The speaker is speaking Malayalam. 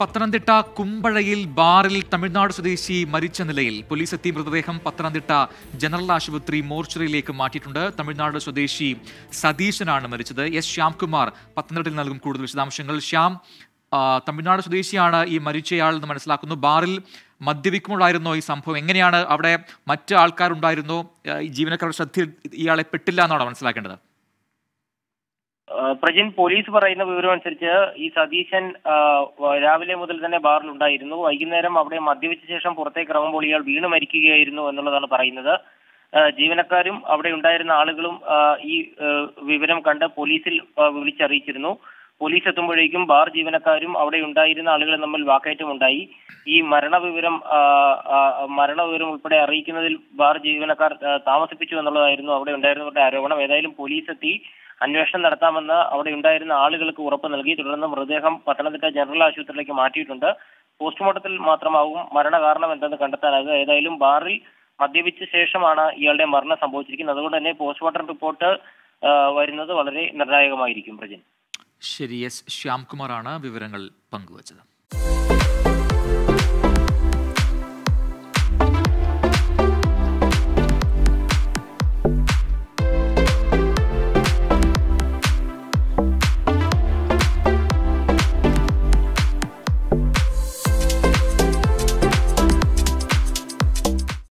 പത്തനംതിട്ട കുമ്പഴയിൽ ബാറിൽ തമിഴ്നാട് സ്വദേശി മരിച്ച നിലയിൽ പോലീസ് എത്തി മൃതദേഹം പത്തനംതിട്ട ജനറൽ ആശുപത്രി മോർച്ചറിയിലേക്ക് മാറ്റിയിട്ടുണ്ട് തമിഴ്നാട് സ്വദേശി സതീശനാണ് മരിച്ചത് എസ് ശ്യാംകുമാർ പത്തനംതിട്ടയിൽ നൽകും കൂടുതൽ വിശദാംശങ്ങൾ ശ്യാം ആ, തമിഴ്നാട് സ്വദേശിയാണ് ഈ മരിച്ചയാൾ എന്ന് മനസ്സിലാക്കുന്നു ബാറിൽ മദ്യപിക്കുമ്പോഴായിരുന്നോ ഈ സംഭവം എങ്ങനെയാണ് അവിടെ മറ്റ് ആൾക്കാരുണ്ടായിരുന്നോ ആ, ഈ ജീവനക്കാരുടെ ശ്രദ്ധയിൽ ഇയാളെ പെട്ടില്ല എന്നാണോ മനസ്സിലാക്കേണ്ടത് ആ, പ്രജിൻ പോലീസ് പറയുന്ന വിവരം അനുസരിച്ച് ഈ സതീശൻ ആ, വ- രാവിലെ മുതൽ തന്നെ ബാറിൽ ഉണ്ടായിരുന്നു വൈകുന്നേരം അവിടെ മദ്യപിച്ച ശേഷം പുറത്തേക്ക് ഇറങ്ങുമ്പോൾ ഇയാൾ വീണ് മരിക്കുകയായിരുന്നു എന്നുള്ളതാണ് പറയുന്നത് ആ, ജീവനക്കാരും അവിടെ ഉണ്ടായിരുന്ന ആളുകളും ആ, ഈ ആ, വിവരം കണ്ട് പോലീസിൽ ആ, വിളിച്ചറിയിച്ചിരുന്നു പോലീസ് എത്തുമ്പോഴേക്കും ബാർ ജീവനക്കാരും അവിടെ ഉണ്ടായിരുന്ന ആളുകളും തമ്മിൽ വാക്കേറ്റം ഉണ്ടായി ഈ മരണവിവരം ആ, ആ, മരണവിവരം ഉൾപ്പെടെ അറിയിക്കുന്നതിൽ ബാർ ജീവനക്കാർ ആ, താമസിപ്പിച്ചു എന്നുള്ളതായിരുന്നു അവിടെ ഉണ്ടായിരുന്നവരുടെ ആരോപണം ഏതായാലും പോലീസ് എത്തി അന്വേഷണം നടത്താമെന്ന് അവിടെ ഉണ്ടായിരുന്ന ആളുകൾക്ക് ഉറപ്പ് നൽകി തുടർന്ന് മൃതദേഹം പത്തനംതിട്ട ജനറൽ ആശുപത്രിയിലേക്ക് മാറ്റിയിട്ടുണ്ട് പോസ്റ്റ്മോർട്ടത്തിൽ മാത്രമാവും മരണകാരണം എന്തെന്ന് കണ്ടെത്താനാകുക ഏതായാലും ബാറിൽ മദ്യപിച്ച ശേഷമാണ് ഇയാളുടെ മരണം സംഭവിച്ചിരിക്കുന്നത് അതുകൊണ്ട് തന്നെ പോസ്റ്റ്മോർട്ടം റിപ്പോർട്ട് ആ, വരുന്നത് വളരെ നിർണായകമായിരിക്കും പ്രജൻ ശരി എസ് ശ്യാംകുമാറാണ് വിവരങ്ങൾ പങ്കുവച്ചത്